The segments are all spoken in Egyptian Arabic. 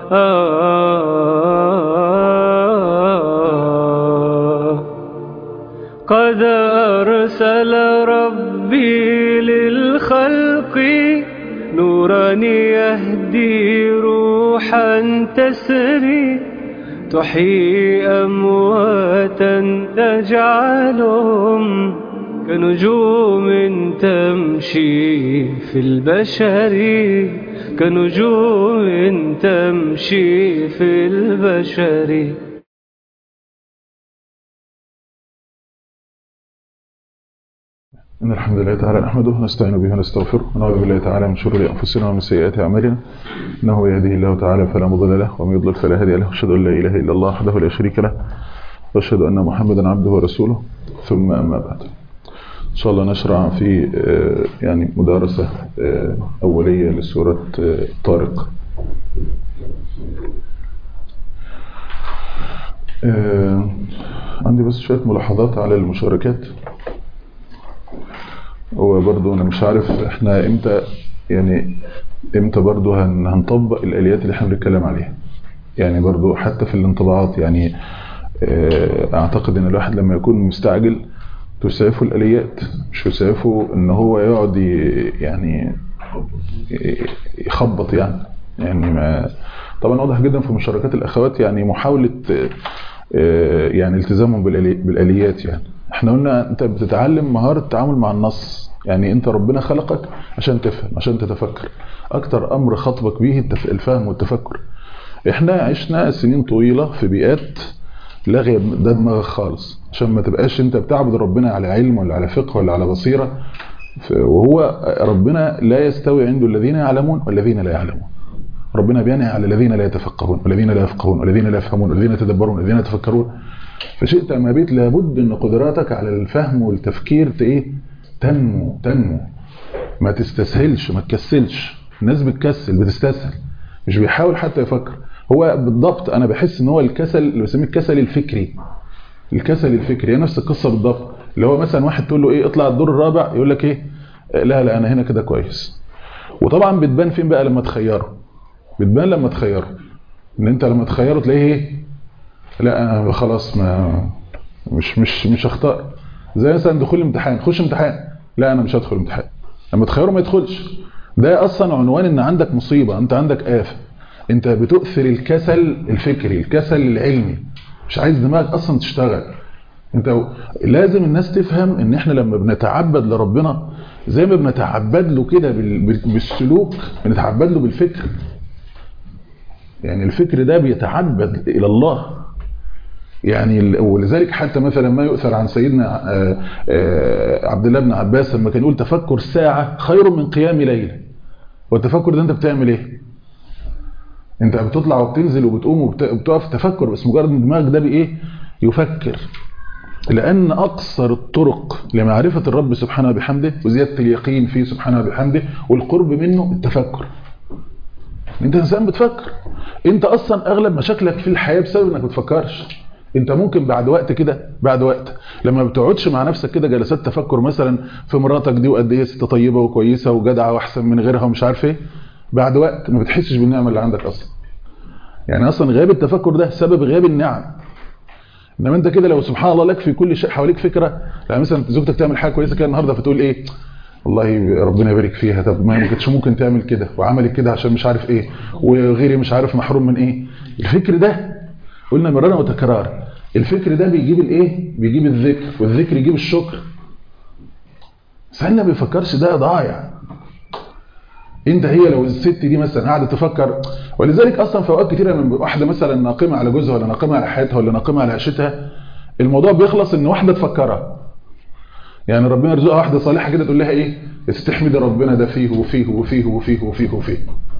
قد أرسل ربي للخلق نورا يهدي روحا تسري تحيي أمواتا تجعلهم كنجوم تمشي في البشر كنجوم تمشي في البشر إن الحمد لله تعالى نحمده ونستعين به ونستغفره ونعوذ بالله تعالى من شرور أنفسنا ومن سيئات أعمالنا إنه يهده الله تعالى فلا مضل له ومن يضلل فلا هادي له أشهد أن لا إله إلا الله وحده لا شريك له وأشهد أن محمدا عبده ورسوله ثم أما بعد إن شاء الله نشرع في يعني مدارسة أولية لسورة طارق عندي بس شوية ملاحظات على المشاركات هو برضو انا مش عارف احنا امتى يعني امتى برضو هن هنطبق الاليات اللي احنا بنتكلم عليها يعني برضو حتى في الانطباعات يعني اعتقد ان الواحد لما يكون مستعجل تسعفه الاليات مش يسعفه ان هو يقعد يعني يخبط يعني يعني ما طبعا واضح جدا في مشاركات الاخوات يعني محاوله يعني التزامهم بالاليات يعني احنا قلنا انت بتتعلم مهارة التعامل مع النص يعني انت ربنا خلقك عشان تفهم عشان تتفكر اكتر امر خطبك به الفهم والتفكر احنا عشنا سنين طويلة في بيئات لاغية ده دماغك خالص عشان ما تبقاش انت بتعبد ربنا على علم ولا على فقه ولا على بصيرة وهو ربنا لا يستوي عنده الذين يعلمون والذين لا يعلمون ربنا بينهي على الذين لا يتفقهون والذين لا يفقهون والذين لا يفهمون والذين يتدبرون والذين يتفكرون فشئت أما بيت لابد أن قدراتك على الفهم والتفكير ايه تنمو تنمو ما تستسهلش ما تكسلش الناس بتكسل بتستسهل مش بيحاول حتى يفكر هو بالضبط أنا بحس ان هو الكسل اللي بسميه الكسل الفكري الكسل الفكري هي نفس القصة بالضبط اللي هو مثلا واحد تقول له ايه اطلع الدور الرابع يقول لك ايه لا لا انا هنا كده كويس وطبعا بتبان فين بقى لما تخيره بتبان لما تخيره ان انت لما تخيره تلاقيه ايه لا انا خلاص ما مش مش مش هختار زي مثلا دخول الامتحان خش امتحان لا انا مش هدخل امتحان لما تخيره ما يدخلش ده اصلا عنوان ان عندك مصيبة انت عندك آفة انت بتؤثر الكسل الفكري الكسل العلمي مش عايز دماغك اصلا تشتغل انت لازم الناس تفهم ان احنا لما بنتعبد لربنا زي ما بنتعبد له كده بالسلوك بنتعبد له بالفكر يعني الفكر ده بيتعبد الى الله يعني ولذلك حتى مثلا ما يؤثر عن سيدنا عبد الله بن عباس لما كان يقول تفكر ساعة خير من قيام ليلة والتفكر ده انت بتعمل ايه انت بتطلع وبتنزل وبتقوم وبتقف تفكر بس مجرد ان دماغك ده بايه يفكر لان اقصر الطرق لمعرفة الرب سبحانه وبحمده وزيادة اليقين فيه سبحانه وبحمده والقرب منه التفكر انت انسان بتفكر انت اصلا اغلب مشاكلك في الحياة بسبب انك بتفكرش انت ممكن بعد وقت كده بعد وقت لما بتقعدش مع نفسك كده جلسات تفكر مثلا في مراتك دي وقد ايه ست طيبه وكويسه وجدعه واحسن من غيرها ومش عارف ايه بعد وقت ما بتحسش بالنعمه اللي عندك اصلا يعني اصلا غياب التفكر ده سبب غياب النعم انما انت كده لو سبحان الله لك في كل شيء حواليك فكره يعني مثلا زوجتك تعمل حاجه كويسه كده النهارده فتقول ايه والله ربنا يبارك فيها طب ما كانتش ممكن تعمل كده وعملت كده عشان مش عارف ايه وغيري مش عارف محروم من ايه الفكر ده قلنا مرارا وتكرار الفكر ده بيجيب الايه بيجيب الذكر والذكر يجيب الشكر سألنا ما بيفكرش ده ضايع انت هي لو الست دي مثلا قاعده تفكر ولذلك اصلا في اوقات كتيره من واحده مثلا ناقمه على جوزها ولا ناقمه على حياتها ولا ناقمه على عيشتها الموضوع بيخلص ان واحده تفكرها يعني ربنا يرزقها واحده صالحه كده تقول لها ايه استحمد ربنا ده فيه وفيه وفيه وفيه وفيه وفيه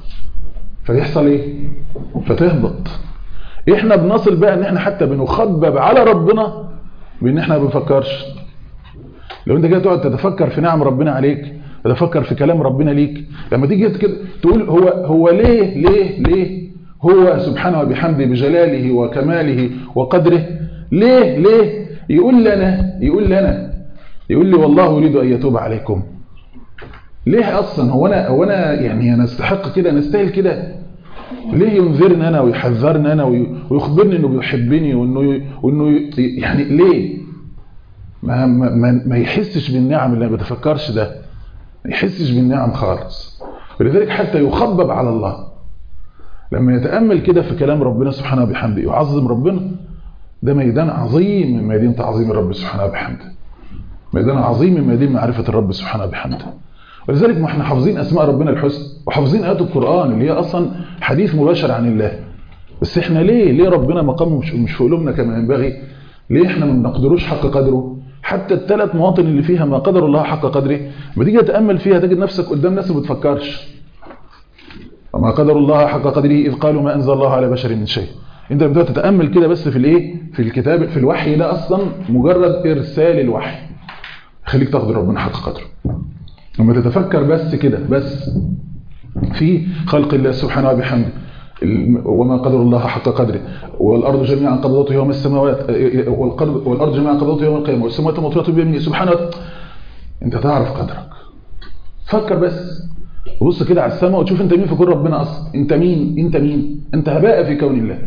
فيحصل ايه فتهبط احنا بنصل بقى ان احنا حتى بنخبب على ربنا بان احنا ما بنفكرش لو انت كده تقعد تتفكر في نعم ربنا عليك تتفكر في كلام ربنا ليك لما تيجي كده تقول هو هو ليه ليه ليه هو سبحانه وبحمده بجلاله وكماله وقدره ليه ليه يقول لنا يقول لنا يقول لي والله اريد ان يتوب عليكم ليه اصلا هو انا هو انا يعني انا استحق كده انا استاهل كده ليه ينذرني انا ويحذرني انا ويخبرني انه بيحبني وانه وانه يعني ليه ما ما ما يحسش بالنعم اللي ما بيتفكرش ده ما يحسش بالنعم خالص ولذلك حتى يخبب على الله لما يتامل كده في كلام ربنا سبحانه وبحمده يعظم ربنا ده ميدان عظيم من ميادين تعظيم الرب سبحانه وبحمده ميدان عظيم من ميادين معرفه الرب سبحانه وبحمده ولذلك ما احنا حافظين اسماء ربنا الحسنى وحافظين ايات القران اللي هي اصلا حديث مباشر عن الله بس احنا ليه ليه ربنا مقامه مش مش في قلوبنا كما ينبغي ليه احنا ما بنقدروش حق قدره حتى الثلاث مواطن اللي فيها ما قدر الله حق قدره ما تيجي تتامل فيها تجد نفسك قدام ناس ما بتفكرش وما قدر الله حق قدره اذ قالوا ما انزل الله على بشر من شيء انت لما تتامل كده بس في الايه في الكتاب في الوحي ده اصلا مجرد ارسال الوحي خليك تقدر ربنا حق قدره لما تتفكر بس كده بس في خلق الله سبحانه وبحمده وما قدر الله حق قدره والارض جميعا قبضته يوم السماوات والارض جميعا قبضته يوم القيامه والسماوات مطويات بيمينه سبحانه انت تعرف قدرك فكر بس بص كده على السماء وتشوف انت مين في كون ربنا اصلا انت مين انت مين انت هباء في كون الله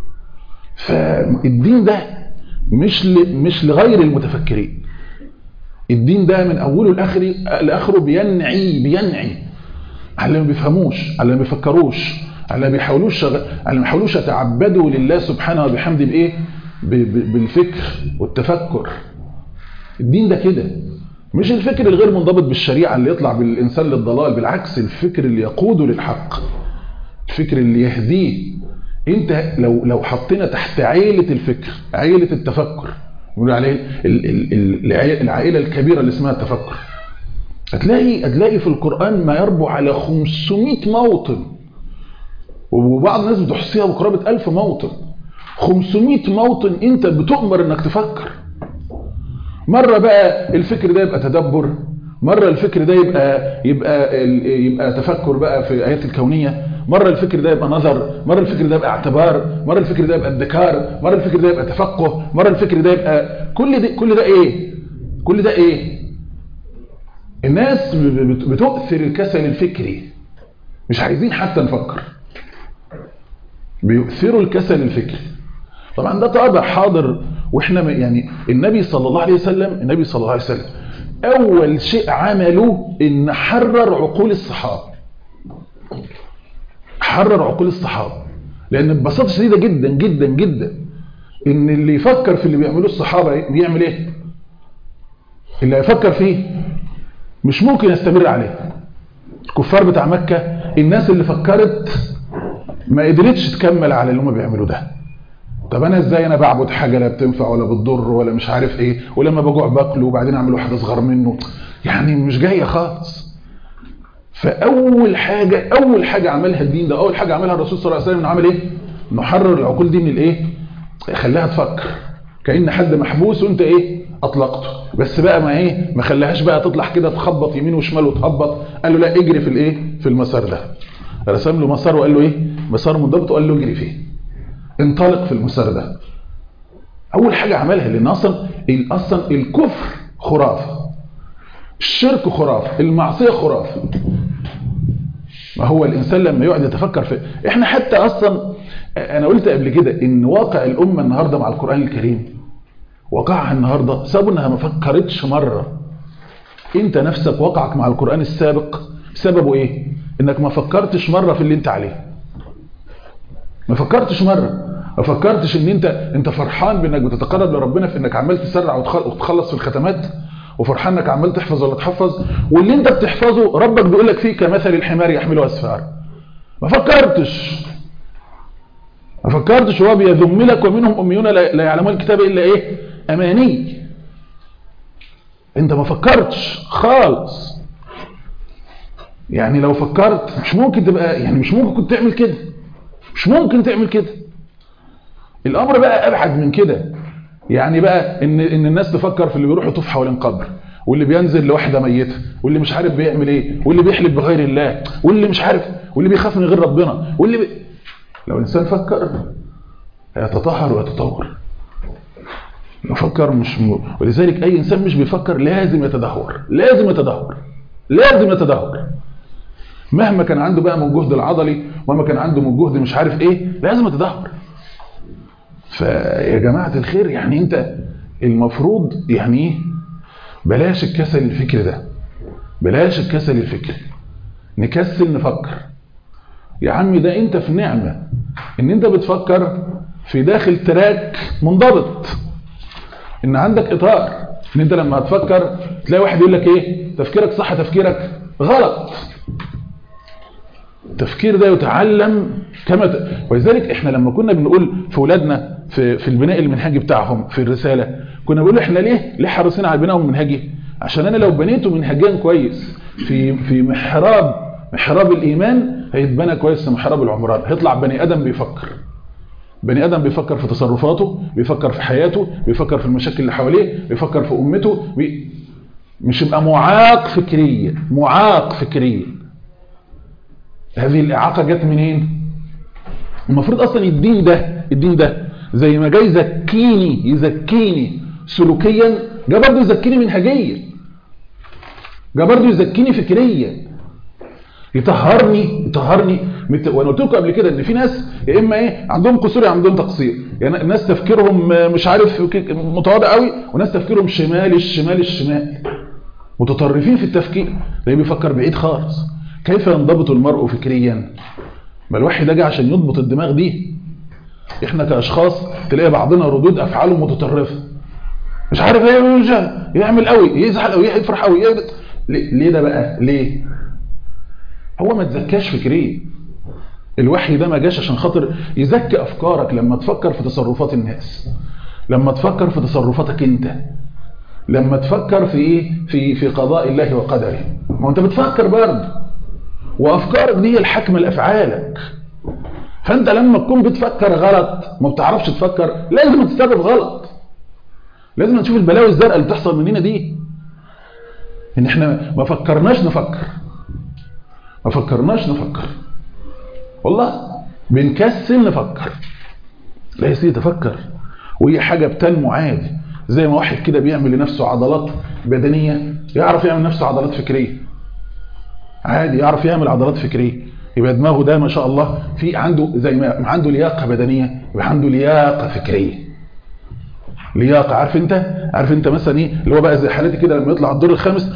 فالدين ده مش ل... مش لغير المتفكرين الدين ده من اوله لاخره لاخره بينعي بينعي على اللي ما بيفهموش على اللي ما بيفكروش على اللي ما بيحاولوش على اللي ما بيحاولوش يتعبدوا لله سبحانه وبحمده بايه ب... ب... بالفكر والتفكر الدين ده كده مش الفكر الغير منضبط بالشريعه اللي يطلع بالانسان للضلال بالعكس الفكر اللي يقوده للحق الفكر اللي يهديه انت لو لو حطينا تحت عيله الفكر عيله التفكر بيقولوا عليه العائله الكبيره اللي اسمها التفكر هتلاقي هتلاقي في القران ما يربو على 500 موطن وبعض الناس بتحصيها بقرابه 1000 موطن 500 موطن انت بتؤمر انك تفكر مره بقى الفكر ده يبقى تدبر مره الفكر ده يبقى يبقى يبقى تفكر بقى في الايات الكونيه مرة الفكر ده يبقى نظر مرة الفكر ده يبقى اعتبار مرة الفكر ده يبقى ادكار مرة الفكر ده يبقى تفقه مرة الفكر ده يبقى كل ده كل ده ايه كل ده ايه الناس بتؤثر الكسل الفكري مش عايزين حتى نفكر بيؤثروا الكسل الفكري طبعا ده طابع حاضر واحنا يعني النبي صلى الله عليه وسلم النبي صلى الله عليه وسلم اول شيء عمله ان حرر عقول الصحابه حرر عقول الصحابه لان ببساطه شديده جدا جدا جدا ان اللي يفكر في اللي بيعملوه الصحابه بيعمل ايه اللي هيفكر فيه مش ممكن يستمر عليه الكفار بتاع مكه الناس اللي فكرت ما قدرتش تكمل على اللي هم بيعملوه ده طب انا ازاي انا بعبد حاجه لا بتنفع ولا بتضر ولا مش عارف ايه ولما بجوع باكله وبعدين اعمل واحد اصغر منه يعني مش جايه خالص فاول حاجه اول حاجه عملها الدين ده اول حاجه عملها الرسول صلى الله عليه وسلم انه عمل ايه انه حرر العقول دي من الايه خلاها تفكر كان حد محبوس وانت ايه اطلقته بس بقى ما ايه ما خلاهاش بقى تطلع كده تخبط يمين وشمال وتهبط قال له لا اجري في الايه في المسار ده رسم له مسار وقال له ايه مسار منضبط وقال له اجري فيه انطلق في المسار ده اول حاجه عملها لان اصلا اصلا الكفر خرافه الشرك خرافه المعصيه خرافه ما هو الانسان لما يقعد يتفكر في احنا حتى اصلا انا قلت قبل كده ان واقع الامه النهارده مع القران الكريم واقعها النهارده سبب انها ما فكرتش مره انت نفسك واقعك مع القران السابق سببه ايه انك ما فكرتش مره في اللي انت عليه ما فكرتش مره ما فكرتش ان انت انت فرحان بانك بتتقرب لربنا في انك عمال تسرع وتخلص في الختمات وفرحان انك عمال تحفظ ولا تحفظ واللي انت بتحفظه ربك بيقول لك فيه كمثل الحمار يحمله اسفار ما فكرتش ما فكرتش هو بيذم لك ومنهم اميون لا يعلمون الكتاب الا ايه اماني انت ما فكرتش خالص يعني لو فكرت مش ممكن تبقى يعني مش ممكن كنت تعمل كده مش ممكن تعمل كده الامر بقى ابعد من كده يعني بقى ان ان الناس تفكر في اللي بيروح يطوف حوالين قبر واللي بينزل لوحده ميته واللي مش عارف بيعمل ايه واللي بيحلف بغير الله واللي مش عارف واللي بيخاف من غير ربنا واللي بي... لو الانسان فكر هيتطهر ويتطور يفكر مش م... ولذلك اي انسان مش بيفكر لازم يتدهور لازم يتدهور لازم يتدهور مهما كان عنده بقى من الجهد العضلي ومهما كان عنده من الجهد مش عارف ايه لازم يتدهور فيا جماعه الخير يعني انت المفروض يعني ايه بلاش الكسل الفكري ده بلاش الكسل الفكري نكسل نفكر يا عمي ده انت في نعمة ان انت بتفكر في داخل تراك منضبط ان عندك اطار ان انت لما هتفكر تلاقي واحد يقول لك ايه تفكيرك صح تفكيرك غلط التفكير ده يتعلم كما ت... ولذلك احنا لما كنا بنقول في ولادنا في في البناء المنهجي بتاعهم في الرساله كنا بنقول احنا ليه ليه حريصين على البناء المنهجي عشان انا لو بنيته منهجيا كويس في في محراب محراب الايمان هيتبنى كويس في محراب العمران هيطلع بني ادم بيفكر بني ادم بيفكر في تصرفاته بيفكر في حياته بيفكر في المشاكل اللي حواليه بيفكر في امته بي... مش يبقى معاق فكريا معاق فكريا هذه الاعاقه جت منين المفروض اصلا الدين ده الدين ده زي ما جاي يزكيني يزكيني سلوكيا جاء برضه يزكيني منهجيا جاء برضه يزكيني فكريا يطهرني يطهرني مت... وانا قلت لكم قبل كده ان في ناس يا اما ايه عندهم قصور يا عندهم تقصير يعني ناس تفكيرهم مش عارف متواضع قوي وناس تفكيرهم شمال الشمال الشمال متطرفين في التفكير ده بيفكر بعيد خالص كيف ينضبط المرء فكريا ما الوحي ده جه عشان يضبط الدماغ دي احنا كاشخاص تلاقي بعضنا ردود افعاله متطرفه مش عارف ايه يعمل قوي يزعل قوي يفرح قوي ليه ده بقى ليه هو ما تزكاش فكريا الوحي ده ما جاش عشان خاطر يزكي افكارك لما تفكر في تصرفات الناس لما تفكر في تصرفاتك انت لما تفكر في ايه في في قضاء الله وقدره ما انت بتفكر برضه وافكارك دي هي الحكمه لافعالك فانت لما تكون بتفكر غلط ما بتعرفش تفكر لازم تتصرف غلط لازم نشوف البلاوي الزرقاء اللي بتحصل مننا دي ان احنا ما فكرناش نفكر ما فكرناش نفكر والله بنكسل نفكر لا يا سيدي تفكر وهي حاجة بتنمو عادي زي ما واحد كده بيعمل لنفسه عضلات بدنية يعرف يعمل نفسه عضلات فكرية عادي يعرف يعمل عضلات فكرية يبقى دماغه ده ما شاء الله في عنده زي ما عنده لياقة بدنية يبقى عنده لياقة فكرية لياقة عارف انت عارف انت مثلا ايه اللي هو بقى زي حالتي كده لما يطلع الدور الخامس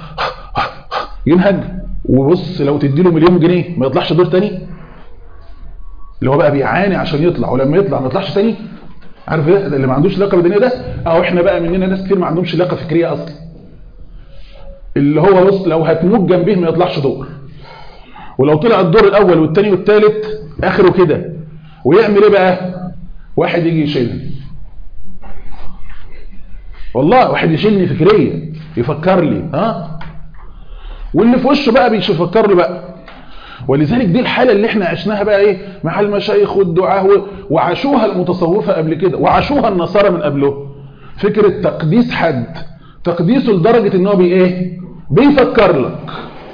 ينهج وبص لو تدي له مليون جنيه ما يطلعش دور تاني اللي هو بقى بيعاني عشان يطلع ولما يطلع ما يطلعش تاني عارف ايه اللي ما عندوش لياقه بدنيه ده او احنا بقى مننا ناس كتير ما عندهمش لياقه فكريه اصلا اللي هو بص لو هتموت جنبيه ما يطلعش دور ولو طلع الدور الاول والثاني والثالث اخره كده ويعمل ايه بقى واحد يجي يشيلني والله واحد يشيلني فكريا يفكر لي ها واللي في وشه بقى بيفكر له بقى ولذلك دي الحالة اللي احنا عشناها بقى ايه مع المشايخ والدعاة وعاشوها المتصوفة قبل كده وعاشوها النصارى من قبله فكرة تقديس حد تقديسه لدرجة ان هو بي ايه بيفكر لك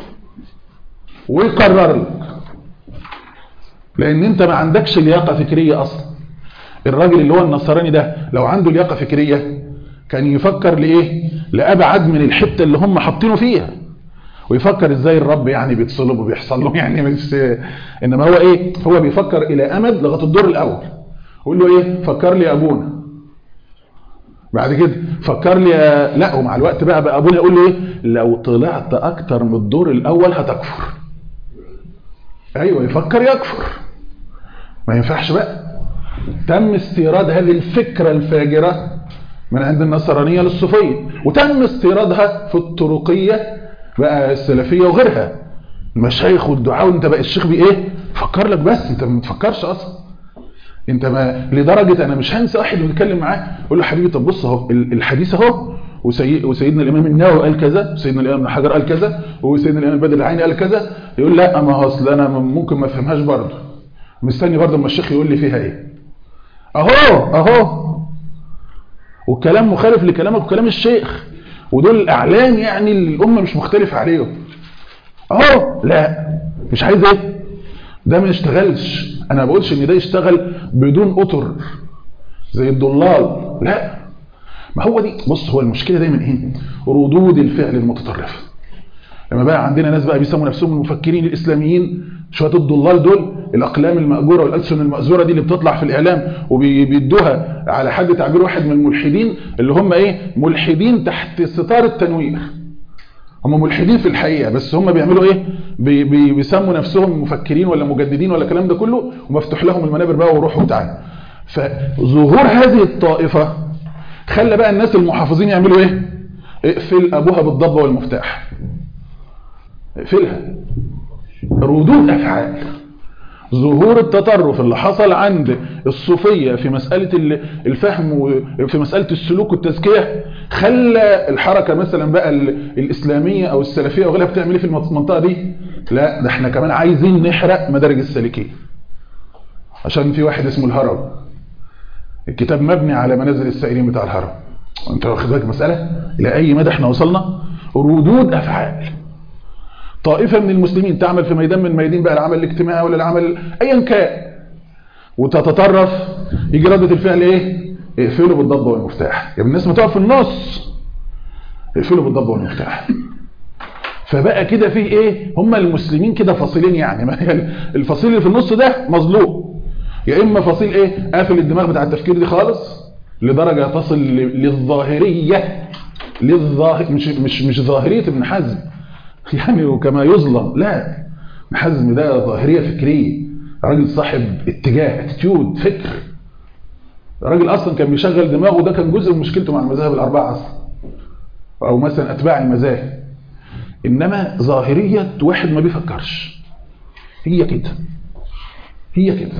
ويقرر لك لان انت ما عندكش لياقة فكرية اصلا الراجل اللي هو النصراني ده لو عنده لياقة فكرية كان يفكر لايه لابعد من الحتة اللي هم حاطينه فيها ويفكر ازاي الرب يعني بيتصلب وبيحصل له يعني مش انما هو ايه هو بيفكر الى امد لغايه الدور الاول يقول له ايه فكر لي يا ابونا بعد كده فكر لي يا... لا ومع الوقت بقى بقى ابونا يقول له ايه لو طلعت اكتر من الدور الاول هتكفر ايوه يفكر يكفر ما ينفعش بقى تم استيراد هذه الفكره الفاجره من عند النصرانيه للصوفيه وتم استيرادها في الطرقيه بقى السلفية وغيرها المشايخ والدعاء وانت بقى الشيخ بي ايه فكر لك بس انت ما تفكرش اصلا انت ما لدرجة انا مش هنسى واحد بنتكلم معاه اقول له حبيبي طب بص اهو الحديث اهو وسي... وسيدنا الامام النووي قال كذا وسيدنا الامام ابن حجر قال كذا وسيدنا الامام بدر العيني قال كذا يقول لا ما هو اصل انا ممكن ما افهمهاش برضه مستني برضه اما الشيخ يقول لي فيها ايه اهو اهو والكلام مخالف لكلامك وكلام الشيخ ودول الاعلام يعني اللي الامه مش مختلفه عليهم اهو لا مش عايز ايه ده ما يشتغلش انا ما بقولش ان ده يشتغل بدون اطر زي الضلال لا ما هو دي بص هو المشكله دايما ايه ردود الفعل المتطرفه لما بقى عندنا ناس بقى بيسموا نفسهم المفكرين الاسلاميين شويه الضلال دول الاقلام الماجوره والالسن المأزوره دي اللي بتطلع في الاعلام وبيدوها على حد تعبير واحد من الملحدين اللي هم ايه ملحدين تحت ستار التنوير هم ملحدين في الحقيقه بس هم بيعملوا ايه بي بي بيسموا نفسهم مفكرين ولا مجددين ولا الكلام ده كله ومفتوح لهم المنابر بقى وروحوا وتعالوا فظهور هذه الطائفه خلى بقى الناس المحافظين يعملوا ايه اقفل ابوها بالضبه والمفتاح اقفلها ردود افعال ظهور التطرف اللي حصل عند الصوفية في مسألة الفهم وفي مسألة السلوك والتزكية خلى الحركة مثلا بقى الإسلامية أو السلفية وغيرها بتعمل ايه في المنطقة دي لا ده احنا كمان عايزين نحرق مدارج السالكين عشان في واحد اسمه الهرم الكتاب مبني على منازل السائلين بتاع الهرم وانت واخد بالك مسألة إلى أي مدى احنا وصلنا ردود أفعال طائفة من المسلمين تعمل في ميدان من ميادين بقى العمل الاجتماعي ولا العمل ايا كان وتتطرف يجي ردة الفعل ايه اقفلوا بالضبة والمفتاح يا الناس ما تقف في النص اقفلوا بالضبة والمفتاح فبقى كده فيه ايه هم المسلمين كده فصيلين يعني ما هي الفصيل اللي في النص ده مظلوم يا اما فصيل ايه قافل الدماغ بتاع التفكير دي خالص لدرجة تصل للظاهرية للظاهر مش مش مش ظاهرية ابن حزم يعني وكما يظلم لا ابن حزم ده ظاهرية فكرية راجل صاحب اتجاه اتيتيود فكر راجل اصلا كان بيشغل دماغه ده كان جزء من مشكلته مع المذاهب الاربعه اصلا او مثلا اتباع المذاهب انما ظاهريه واحد ما بيفكرش هي كده هي كده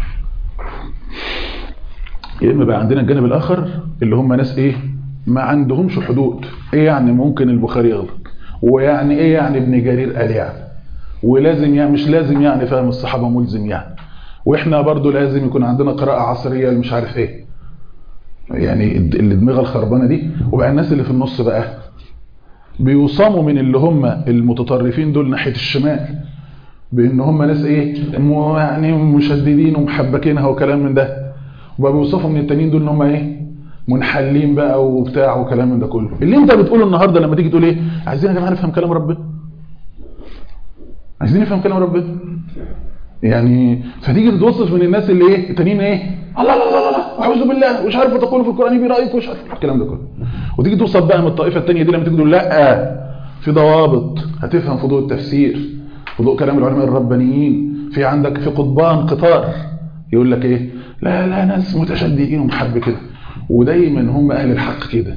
يا اما بقى عندنا الجانب الاخر اللي هم ناس ايه ما عندهمش حدود ايه يعني ممكن البخاري يغلط ويعني ايه يعني ابن جرير قال يعني ولازم يعني مش لازم يعني فهم الصحابه ملزم يعني واحنا برضو لازم يكون عندنا قراءه عصريه مش عارف ايه يعني اللي دماغها الخربانه دي وبقى الناس اللي في النص بقى بيوصموا من اللي هم المتطرفين دول ناحيه الشمال بان هم ناس ايه يعني مشددين ومحبكينها وكلام من ده وبقى بيوصفوا من التانيين دول ان هم ايه منحلين بقى وبتاع وكلام من ده كله اللي انت بتقوله النهارده لما تيجي تقول ايه عايزين يا جماعه نفهم كلام ربنا عايزين نفهم كلام ربنا يعني فتيجي تتوصف من الناس اللي ايه التانيين ايه الله لا لا لا اعوذ بالله مش عارف تقول في القران برايك ومش عارف الكلام ده كله وتيجي توصف بقى من الطائفه الثانيه دي لما تيجي تقول لا في ضوابط هتفهم في ضوء التفسير في ضوء كلام العلماء الربانيين في عندك في قضبان قطار يقول لك ايه لا لا ناس متشددين ومحب كده ودايما هم اهل الحق كده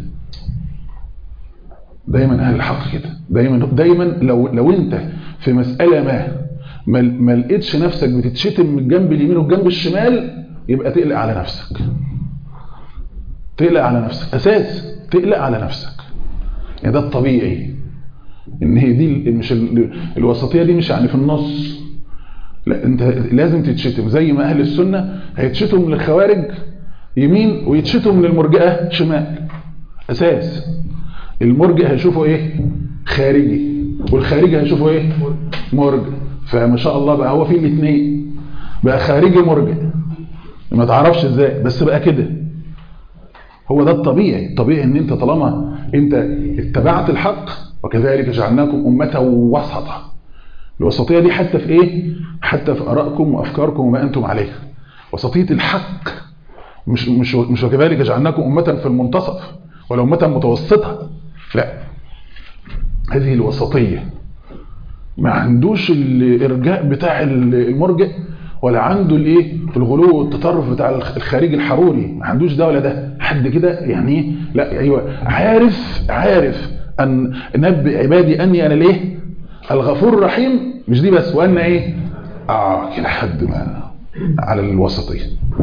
دايما اهل الحق كده دايما دايما لو لو انت في مساله ما ما لقيتش نفسك بتتشتم من الجنب اليمين والجنب الشمال يبقى تقلق على نفسك تقلق على نفسك اساس تقلق على نفسك يعني ده الطبيعي ان هي دي مش الوسطيه دي مش يعني في النص لا انت لازم تتشتم زي ما اهل السنه هيتشتم من الخوارج يمين ويتشتم من المرجئه شمال اساس المرجئ هيشوفه ايه خارجي والخارجي هيشوفه ايه مرجئ فما شاء الله بقى هو في الاثنين بقى خارجي مرجئ ما تعرفش ازاي بس بقى كده هو ده الطبيعي الطبيعي ان انت طالما انت اتبعت الحق وكذلك جعلناكم امه وسطا الوسطيه دي حتى في ايه حتى في ارائكم وافكاركم وما انتم عليه وسطيه الحق مش مش مش وكذلك جعلناكم امه في المنتصف ولا امه متوسطه لا هذه الوسطيه ما عندوش الارجاء بتاع المرجئ ولا عنده الايه الغلو والتطرف بتاع الخارجي الحروري ما عندوش ده ولا ده حد كده يعني لا ايوه عارف عارف ان نبئ عبادي اني انا الايه الغفور الرحيم مش دي بس وان ايه اه كده حد ما على الوسطيه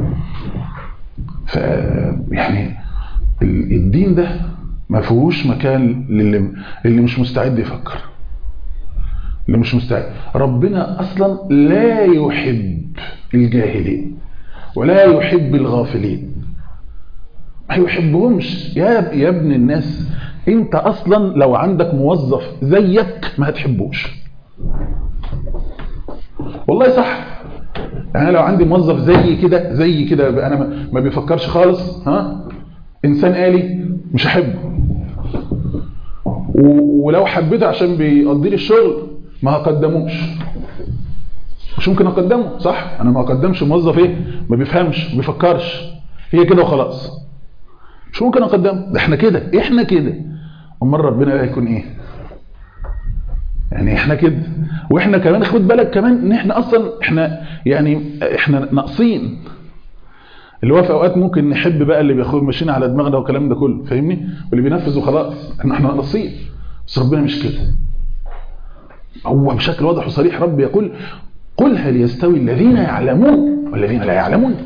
ف يعني الدين ده ما فيهوش مكان للي اللي مش مستعد يفكر اللي مش مستعد ربنا اصلا لا يحب الجاهلين ولا يحب الغافلين ما يحبهمش يا يا ابن الناس انت اصلا لو عندك موظف زيك ما هتحبوش والله صح يعني لو عندي موظف زي كده زي كده انا ما بيفكرش خالص ها انسان آلي مش هحبه و- ولو حبيته عشان بيقضي لي الشغل ما هقدموش مش ممكن اقدمه صح انا ما اقدمش موظف ايه ما بيفهمش ما بيفكرش هي كده وخلاص مش ممكن اقدمه ده احنا كده احنا كده امال ربنا بقى يكون ايه يعني احنا كده واحنا كمان خد بالك كمان ان احنا اصلا احنا يعني احنا ناقصين اللي هو في اوقات ممكن نحب بقى اللي بياخد ماشيين على دماغنا والكلام ده كله فاهمني واللي بينفذ وخلاص احنا احنا ناقصين بس ربنا مش كده هو بشكل واضح وصريح رب يقول قل هل يستوي الذين يعلمون والذين لا يعلمون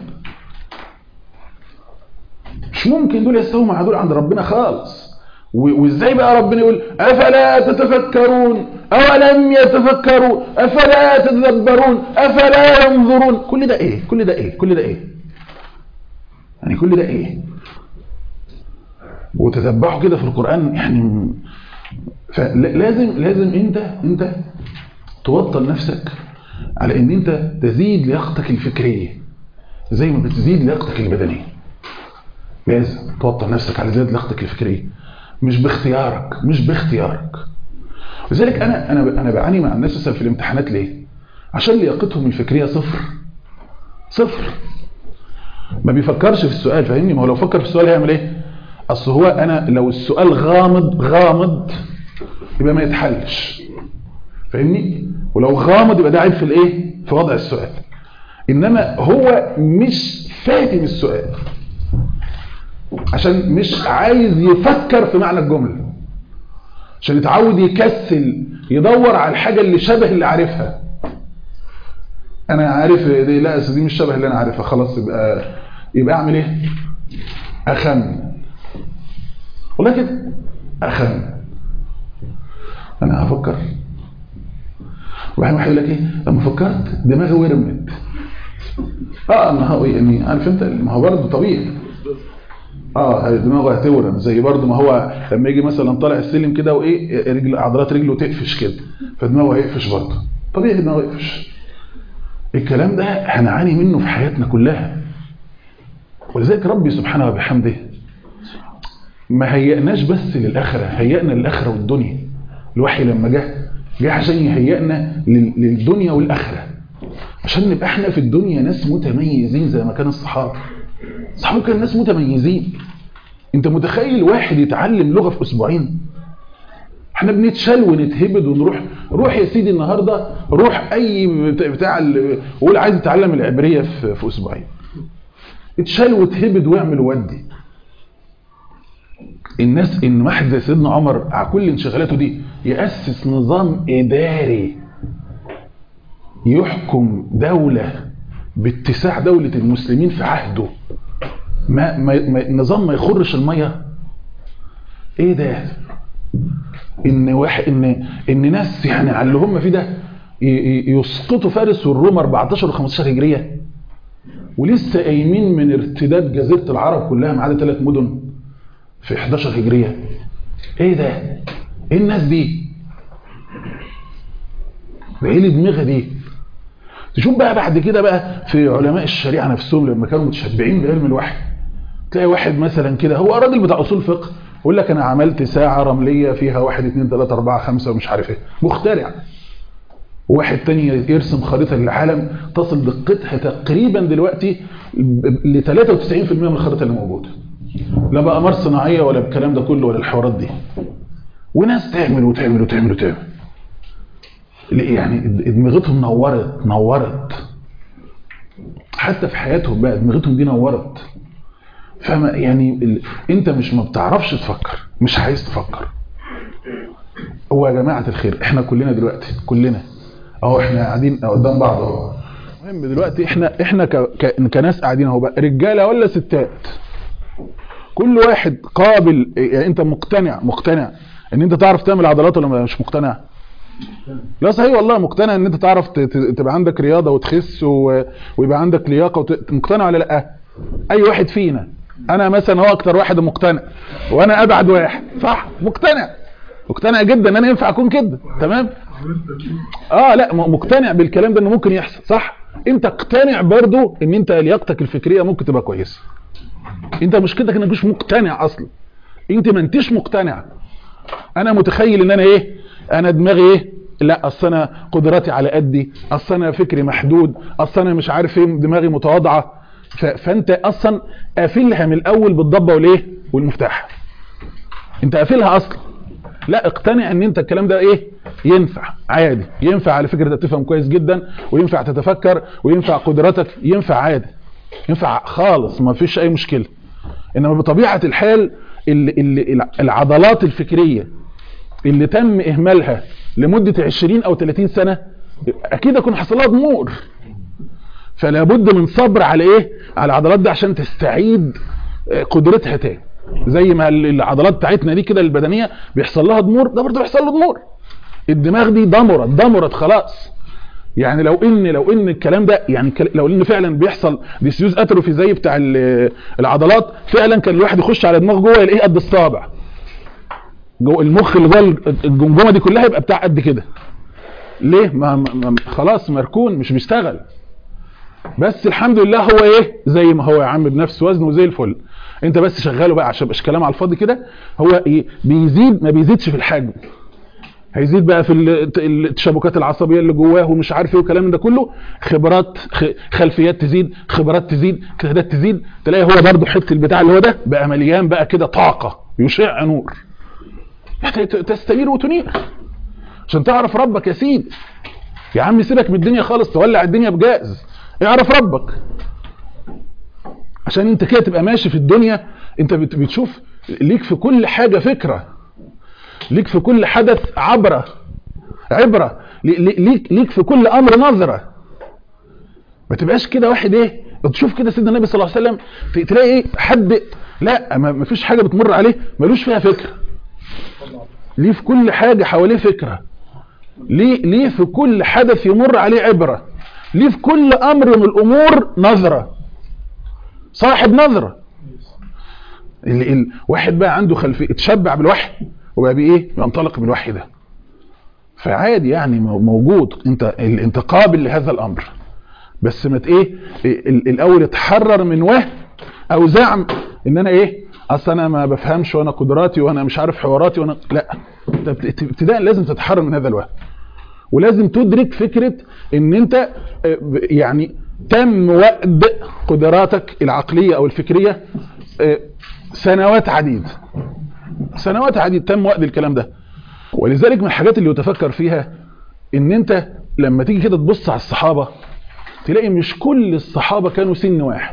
مش ممكن دول يستووا مع دول عند ربنا خالص و- وازاي بقى ربنا يقول افلا تتفكرون اولم يتفكروا افلا تتدبرون افلا ينظرون كل ده ايه كل ده ايه كل ده ايه يعني كل ده ايه وتتبعوا كده في القران يعني فلازم لازم انت انت توطن نفسك على ان انت تزيد لياقتك الفكريه زي ما بتزيد لياقتك البدنيه لازم توطن نفسك على زياده لياقتك الفكريه مش باختيارك مش باختيارك لذلك انا انا انا بعاني مع الناس مثلا في الامتحانات ليه عشان لياقتهم الفكريه صفر صفر ما بيفكرش في السؤال فاهمني ما هو لو فكر في السؤال هيعمل ايه اصل هو انا لو السؤال غامض غامض يبقى ما يتحلش فاهمني ولو غامض يبقى ده عيب في الايه في وضع السؤال انما هو مش فاهم السؤال عشان مش عايز يفكر في معنى الجمله عشان يتعود يكسل يدور على الحاجه اللي شبه اللي عارفها انا عارف دي لا أصل دي مش شبه اللي انا عارفها خلاص يبقى يبقى اعمل ايه اخمن والله كده اخمن انا هفكر وبعدين واحد يقول لك ايه لما فكرت دماغي ورمت اه ما هو يعني عارف انت ما هو برضه طبيعي اه دماغه هتورم زي برضه ما هو لما يجي مثلا طالع السلم كده وايه رجل عضلات رجله تقفش كده فدماغه هيقفش برضه طبيعي دماغه يقفش الكلام ده هنعاني منه في حياتنا كلها ولذلك ربي سبحانه وبحمده ما هيئناش بس للآخرة هيئنا للآخرة والدنيا الوحي لما جه جه عشان يهيئنا لل- للدنيا والآخرة عشان نبقى احنا في الدنيا ناس متميزين زي ما كان الصحابة الصحابة كانوا ناس متميزين انت متخيل واحد يتعلم لغة في اسبوعين احنا بنتشال ونتهبد ونروح روح يا سيدي النهارده روح اي بتاع- بتاع ال- وقول عايز اتعلم العبريه في في اسبوعين اتشال وتهبد واعمل ودي الناس ان واحد زي سيدنا عمر على كل انشغالاته دي ياسس نظام اداري يحكم دوله باتساع دوله المسلمين في عهده ما, ما, ما النظام ما يخرش الميه ايه ده ان واحد ان ان ناس يعني على اللي هم فيه ده ي- ي- يسقطوا فارس والروم 14 و15 هجريه ولسه قايمين من ارتداد جزيره العرب كلها ما عدا ثلاث مدن في 11 هجريه ايه ده ايه الناس دي ده ايه الدماغه دي تشوف بقى بعد كده بقى في علماء الشريعه نفسهم لما كانوا متشبعين بعلم الوحي تلاقي واحد مثلا كده هو راجل بتاع اصول فقه يقول لك انا عملت ساعه رمليه فيها واحد اثنين ثلاثه اربعه خمسه ومش عارف ايه مخترع وواحد تاني يرسم خريطه للعالم تصل دقتها تقريبا دلوقتي ل 93% من الخريطه اللي موجوده لا بقى اقمار صناعيه ولا الكلام ده كله ولا الحوارات دي وناس تعمل وتعمل وتعمل وتعمل ليه يعني دماغتهم نورت نورت حتى في حياتهم بقى دماغتهم دي نورت فما يعني ال... انت مش ما بتعرفش تفكر مش عايز تفكر هو يا جماعه الخير احنا كلنا دلوقتي كلنا اهو احنا قاعدين قدام بعض اهو المهم دلوقتي احنا احنا ك... ك... كناس قاعدين اهو بقى رجاله ولا ستات كل واحد قابل يعني انت مقتنع مقتنع ان انت تعرف تعمل عضلات ولا مش مقتنع لا صحيح والله مقتنع ان انت تعرف ت- ت- تبقى عندك رياضه وتخس و... ويبقى عندك لياقه وت... مقتنع ولا لا اي واحد فينا انا مثلا هو اكتر واحد مقتنع وانا ابعد واحد صح مقتنع مقتنع جدا ان انا ينفع اكون كده تمام اه لا م- مقتنع بالكلام ده انه ممكن يحصل صح انت اقتنع برضو ان انت لياقتك الفكريه ممكن تبقى كويسه انت مشكلتك انك مش مقتنع اصلا انت ما انتش مقتنع انا متخيل ان انا ايه انا دماغي ايه لا اصل انا قدراتي على قدي اصل انا فكري محدود اصل انا مش عارف ايه دماغي متواضعه ف... فانت اصلا قافلها من الاول بالضبه والايه والمفتاح انت قافلها اصلا لا اقتنع ان انت الكلام ده ايه ينفع عادي ينفع على فكره تفهم كويس جدا وينفع تتفكر وينفع قدراتك ينفع عادي ينفع خالص ما فيش اي مشكله انما بطبيعه الحال اللي اللي العضلات الفكريه اللي تم اهمالها لمده 20 او 30 سنه اكيد يكون حصل لها ضمور فلا بد من صبر على ايه على العضلات دي عشان تستعيد قدرتها تاني زي ما العضلات بتاعتنا دي كده البدنيه بيحصل لها ضمور ده برضه بيحصل له ضمور الدماغ دي ضمرت ضمرت خلاص يعني لو ان لو ان الكلام ده يعني لو ان فعلا بيحصل ديسيوز اتروفي زي بتاع العضلات فعلا كان الواحد يخش على دماغه جوه يلاقيه قد الصابع جوه المخ اللي جوه الجمجمه دي كلها يبقى بتاع قد كده ليه ما, ما خلاص مركون مش بيشتغل بس الحمد لله هو ايه زي ما هو يا عم بنفس وزنه زي الفل انت بس شغاله بقى عشان مش كلام على الفاضي كده هو ايه بيزيد ما بيزيدش في الحجم هيزيد بقى في التشابكات العصبيه اللي جواه ومش عارف ايه والكلام ده كله خبرات خلفيات تزيد خبرات تزيد اجتهادات تزيد تلاقي هو برضه حته البتاع اللي هو ده بقى مليان بقى كده طاقه يشع نور تستنير وتنير عشان تعرف ربك يا سيدي يا عم سيبك من الدنيا خالص تولع الدنيا بجاز اعرف ربك عشان انت كده تبقى ماشي في الدنيا انت بتشوف ليك في كل حاجة فكرة ليك في كل حدث عبرة عبرة ليك ليك في كل امر نظرة ما تبقاش كده واحد ايه تشوف كده سيدنا النبي صلى الله عليه وسلم تلاقي ايه حد لا ما فيش حاجة بتمر عليه ملوش فيها فكرة ليه في كل حاجة حواليه فكرة ليه ليه في كل حدث يمر عليه عبرة ليه في كل امر من الامور نظرة صاحب نظرة الواحد بقى عنده خلفية اتشبع بالوحي وبقى بايه ينطلق بالوحي ده فعادي يعني موجود انت انت قابل لهذا الامر بس ما ايه الاول اتحرر من وهم او زعم ان انا ايه اصل انا ما بفهمش وانا قدراتي وانا مش عارف حواراتي وانا لا انت ابتداء لازم تتحرر من هذا الوهم ولازم تدرك فكرة ان انت يعني تم وأد قدراتك العقلية او الفكرية سنوات عديدة سنوات عديدة تم وأد الكلام ده ولذلك من الحاجات اللي يتفكر فيها ان انت لما تيجي كده تبص على الصحابة تلاقي مش كل الصحابة كانوا سن واحد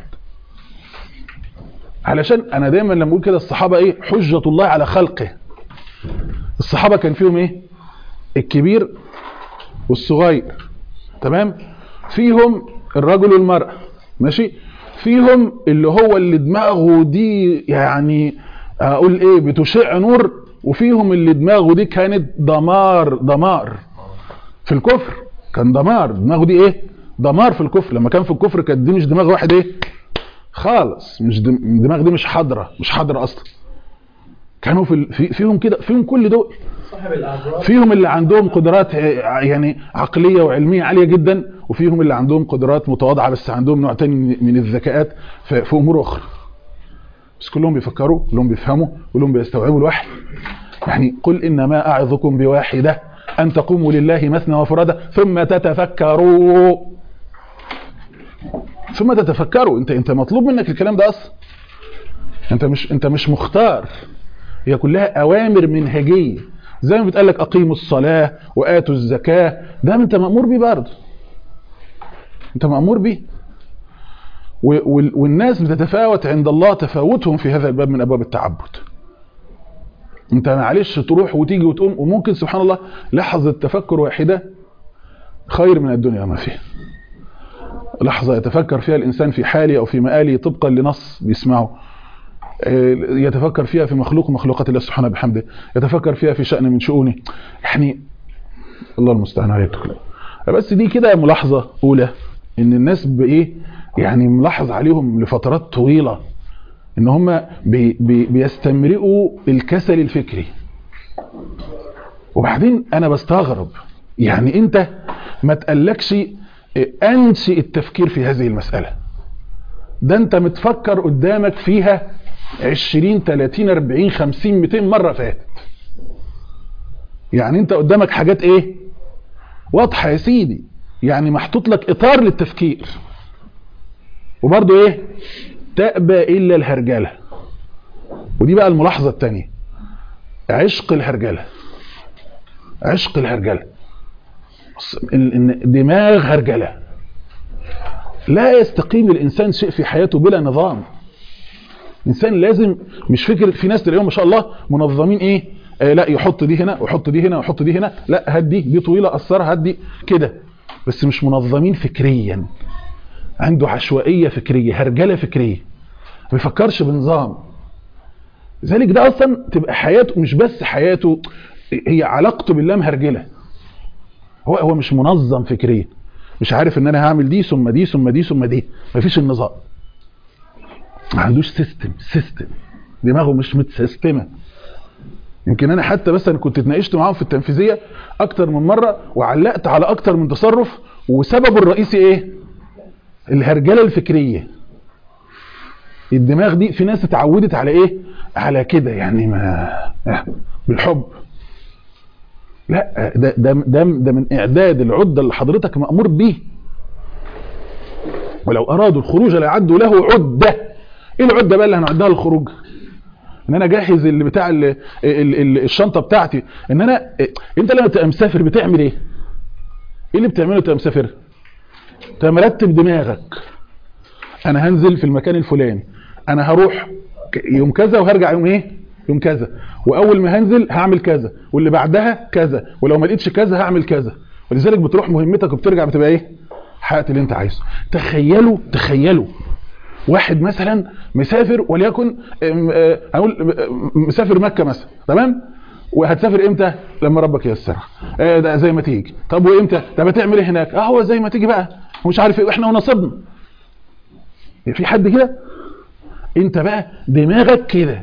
علشان انا دايما لما اقول كده الصحابة ايه حجة الله على خلقه الصحابة كان فيهم ايه الكبير والصغير تمام فيهم الرجل والمرأة ماشي فيهم اللي هو اللي دماغه دي يعني اقول ايه بتشع نور وفيهم اللي دماغه دي كانت دمار دمار في الكفر كان دمار دماغه دي ايه دمار في الكفر لما كان في الكفر كانت دي مش دماغ واحد ايه خالص مش دماغ دي مش حاضره مش حاضره اصلا كانوا في في فيهم كده فيهم كل دول فيهم اللي عندهم قدرات يعني عقليه وعلميه عاليه جدا وفيهم اللي عندهم قدرات متواضعه بس عندهم نوع تاني من الذكاءات في امور اخرى بس كلهم بيفكروا كلهم بيفهموا كلهم بيستوعبوا الوحي يعني قل انما اعظكم بواحده ان تقوموا لله مثنى وفرادى ثم تتفكروا ثم تتفكروا انت انت مطلوب منك الكلام ده اصلا انت مش انت مش مختار هي كلها اوامر منهجيه زي ما بتقال لك اقيموا الصلاه واتوا الزكاه ده انت مامور بيه برضه انت مامور بيه والناس بتتفاوت عند الله تفاوتهم في هذا الباب من ابواب التعبد انت معلش تروح وتيجي وتقوم وممكن سبحان الله لحظه تفكر واحده خير من الدنيا وما فيها لحظه يتفكر فيها الانسان في حاله او في مآله طبقا لنص بيسمعه يتفكر فيها في مخلوق مخلوقات الله سبحانه بحمده يتفكر فيها في شأن من شؤونه يعني الله المستعان عليه بس دي كده ملاحظة أولى إن الناس بإيه يعني ملاحظ عليهم لفترات طويلة إن هم بي بي بيستمرئوا الكسل الفكري وبعدين أنا بستغرب يعني أنت ما تقلكش أنشئ التفكير في هذه المسألة ده أنت متفكر قدامك فيها 20 30 40 50 200 مرة فاتت يعني انت قدامك حاجات ايه واضحه يا سيدي يعني محطوط لك اطار للتفكير وبرضه ايه تأبى الا الهرجله ودي بقى الملاحظه الثانيه عشق الهرجله عشق الهرجله دماغ هرجله لا يستقيم الانسان شيء في حياته بلا نظام انسان لازم مش فكره في ناس تلاقيهم ما شاء الله منظمين ايه آه لا يحط دي هنا ويحط دي هنا ويحط دي هنا لا هات دي دي طويله قصرها هات دي كده بس مش منظمين فكريا عنده عشوائيه فكريه هرجله فكريه ما بيفكرش بنظام لذلك ده اصلا تبقى حياته مش بس حياته هي علاقته بالله مهرجله هو هو مش منظم فكريا مش عارف ان انا هعمل دي ثم دي ثم دي ثم دي مفيش النظام ما عندوش سيستم سيستم دماغه مش متسيستمه يمكن انا حتى مثلا كنت اتناقشت معاهم في التنفيذيه اكتر من مره وعلقت على اكتر من تصرف وسببه الرئيسي ايه الهرجله الفكريه الدماغ دي في ناس اتعودت على ايه على كده يعني ما بالحب لا ده ده ده, ده من اعداد العده اللي حضرتك مامور بيه ولو ارادوا الخروج ليعدوا له عده ايه العده بقى اللي هنعدها للخروج ان انا اجهز اللي بتاع ال ال ال الشنطه بتاعتي ان انا انت لما تبقى مسافر بتعمل ايه ايه اللي بتعمله تبقى مسافر تبقى مرتب دماغك انا هنزل في المكان الفلاني انا هروح يوم كذا وهرجع يوم ايه يوم كذا واول ما هنزل هعمل كذا واللي بعدها كذا ولو ما لقيتش كذا هعمل كذا ولذلك بتروح مهمتك وبترجع بتبقى ايه حققت اللي انت عايزه تخيلوا تخيلوا واحد مثلا مسافر وليكن هنقول مسافر مكه مثلا تمام وهتسافر امتى لما ربك ييسرها آه ده زي ما تيجي طب وامتى طب هتعمل ايه هناك اه هو زي ما تيجي بقى ومش عارف ايه واحنا ونصبنا في حد كده انت بقى دماغك كده